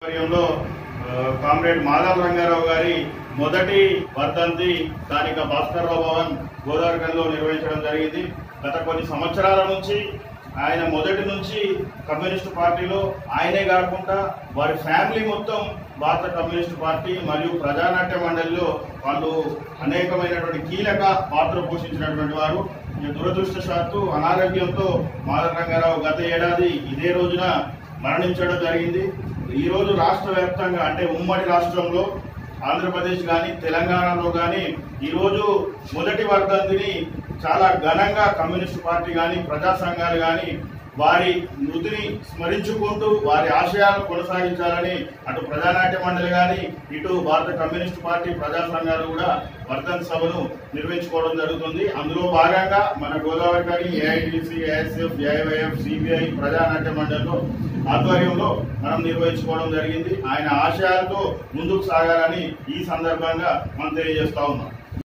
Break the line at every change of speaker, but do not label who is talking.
ఆధ్వర్యంలో ఆ, కామ్రేడ్ మాధవ రంగారావు గారి మొదటి వర్ధంతి స్థానిక భాస్కర్రావు భవన్ గోదావరిలో నిర్వహించడం జరిగింది గత కొన్ని సంవత్సరాల నుంచి ఆయన మొదటి నుంచి కమ్యూనిస్ట్ పార్టీలో ఆయనే కాకుండా వారి ఫ్యామిలీ మొత్తం భారత కమ్యూనిస్ట్ పార్టీ మరియు ప్రజానాట్య మండలిలో వాళ్ళు అనేకమైనటువంటి కీలక పాత్ర పోషించినటువంటి వారు ఈ దురదృష్టశాత్తు అనారోగ్యంతో మాధవ రంగారావు గత ఏడాది ఇదే రోజున మరణించడం జరిగింది ఈ రోజు రాష్ట్ర వ్యాప్తంగా అంటే ఉమ్మడి రాష్ట్రంలో ఆంధ్రప్రదేశ్ కానీ తెలంగాణలో కానీ ఈరోజు మొదటి వర్ధంతిని చాలా ఘనంగా కమ్యూనిస్ట్ పార్టీ కానీ ప్రజా సంఘాలు కానీ వారి మృతిని స్మరించుకుంటూ వారి ఆశయాలను కొనసాగించాలని అటు ప్రజానాట్య మండలి కానీ ఇటు భారత కమ్యూనిస్ట్ పార్టీ ప్రజా సంఘాలు కూడా వర్ధంతి సభను నిర్వహించుకోవడం జరుగుతుంది అందులో భాగంగా మన గోదావరి కానీ AITC ASF AIYF CBI Prajanatya మండలిలో ఆధ్వర్యంలో మనం నిర్వహించుకోవడం జరిగింది ఆయన ఆశయాలతో ముందుకు సాగాలని ఈ సందర్భంగా మనం తెలియజేస్తా ఉన్నాం